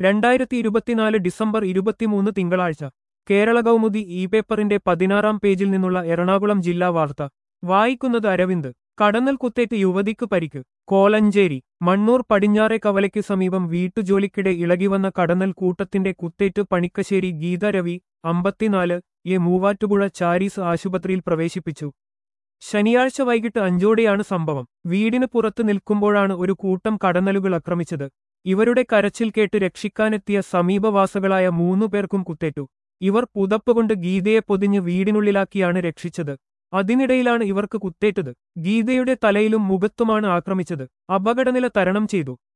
രണ്ടായിരത്തി ഇരുപത്തിനാല് ഡിസംബർ ഇരുപത്തിമൂന്ന് തിങ്കളാഴ്ച കേരള കൗമുദി ഇ പേപ്പറിന്റെ പതിനാറാം പേജിൽ നിന്നുള്ള എറണാകുളം ജില്ലാ വാർത്ത വായിക്കുന്നത് അരവിന്ദ് കടന്നൽ കുത്തേറ്റ് യുവതിക്ക് പരിക്ക് കോലഞ്ചേരി മണ്ണൂർ പടിഞ്ഞാറെ കവലയ്ക്ക് സമീപം വീട്ടുജോലിക്കിടെ ഇളകിവന്ന കടന്നൽ കൂട്ടത്തിന്റെ കുത്തേറ്റ് പണിക്കശ്ശേരി ഗീത രവി അമ്പത്തിനാല് എ മൂവാറ്റുപുഴ ചാരീസ് ആശുപത്രിയിൽ പ്രവേശിപ്പിച്ചു ശനിയാഴ്ച വൈകിട്ട് അഞ്ചോടെയാണ് സംഭവം വീടിന് പുറത്ത് നിൽക്കുമ്പോഴാണ് ഒരു കൂട്ടം കടന്നലുകൾ ആക്രമിച്ചത് ഇവരുടെ കരച്ചിൽ കേട്ട് രക്ഷിക്കാനെത്തിയ സമീപവാസികളായ മൂന്നു പേർക്കും കുത്തേറ്റു ഇവർ പുതപ്പുകൊണ്ട് ഗീതയെ പൊതിഞ്ഞ് വീടിനുള്ളിലാക്കിയാണ് രക്ഷിച്ചത് അതിനിടയിലാണ് ഇവർക്ക് കുത്തേറ്റത് ഗീതയുടെ തലയിലും മുഖത്തുമാണ് ആക്രമിച്ചത് അപകടനില തരണം ചെയ്തു